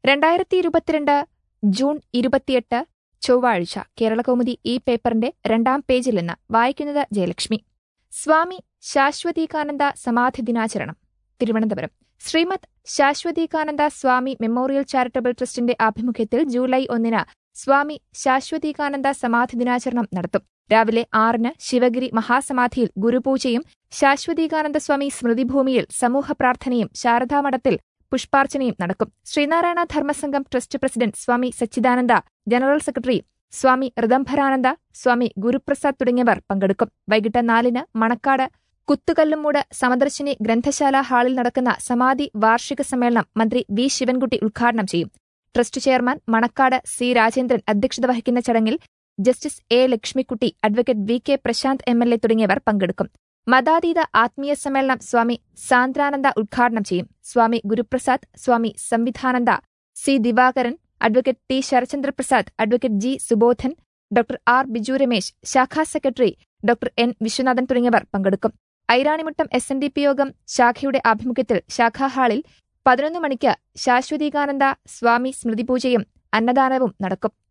രണ്ടായിരത്തി ഇരുപത്തിരണ്ട് ജൂൺ ഇരുപത്തിയെട്ട് ചൊവ്വാഴ്ച കേരളകൗമുദി ഈ പേപ്പറിന്റെ രണ്ടാം പേജിൽ നിന്ന് വായിക്കുന്നത് ജയലക്ഷ്മി സ്വാമി ശാശ്വതീകാനന്ദ സമാധി ദിനാചരണം തിരുവനന്തപുരം ശ്രീമദ് ശാശ്വതീകാനന്ദ സ്വാമി മെമ്മോറിയൽ ചാരിറ്റബിൾ ട്രസ്റ്റിന്റെ ആഭിമുഖ്യത്തിൽ ജൂലൈ ഒന്നിന് സ്വാമി ശാശ്വതീകാനന്ദ സമാധി ദിനാചരണം നടത്തും രാവിലെ ആറിന് ശിവഗിരി മഹാസമാധിയിൽ ഗുരുപൂജയും ശാശ്വതീകാനന്ദ സ്വാമി സ്മൃതിഭൂമിയിൽ സമൂഹ പ്രാർത്ഥനയും ശാരദാമഠത്തിൽ പുഷ്പാർച്ചനയും നടക്കും Sreenarayana Dharmasangham trust president Swami Sachidananda general secretary Swami Rithambharananda Swami Guruprasad തുടങ്ങിയവർ പങ്കെടുക്കും വൈകിട്ട് നാലിന് മണക്കാട് കുത്തുകല്ലുമൂട് സമദർശിനി ഗ്രന്ഥശാല ഹാളിൽ നടക്കുന്ന സമാധി വാർഷിക സമ്മേളനം മന്ത്രി വി ശിവൻകുട്ടി ഉദ്ഘാടനം ചെയ്യും trust chairman Manacaud C Rajendran അധ്യക്ഷത വഹിക്കുന്ന ചടങ്ങിൽ justice A Lakshmikutty advocate V K Prasanth M L A തുടങ്ങിയവർ പങ്കെടുക്കും മതാതീത ആത്മീയ സമ്മേളനം സ്വാമി സാന്ദ്രാനന്ദ ഉദ്ഘാടനം ചെയ്യും Swami Guruprasad Swami Samvidananda C Divakaran advocate T Sarachandra Prasad advocate G Subodhan doctor R Biju Ramesh ശാഖാ സെക്രട്ടറി ഡോക്ടർ എൻ വിശ്വനാഥൻ തുടങ്ങിയവർ പങ്കെടുക്കും Iranimuttam S N D P Yogam ശാഖയുടെ ആഭിമുഖ്യത്തിൽ ശാഖാ ഹാളിൽ പതിനൊന്ന് മണിക്ക് ശാശ്വതീകാനന്ദ സ്വാമി സ്മൃതിപൂജയും അന്നദാനവും നടക്കും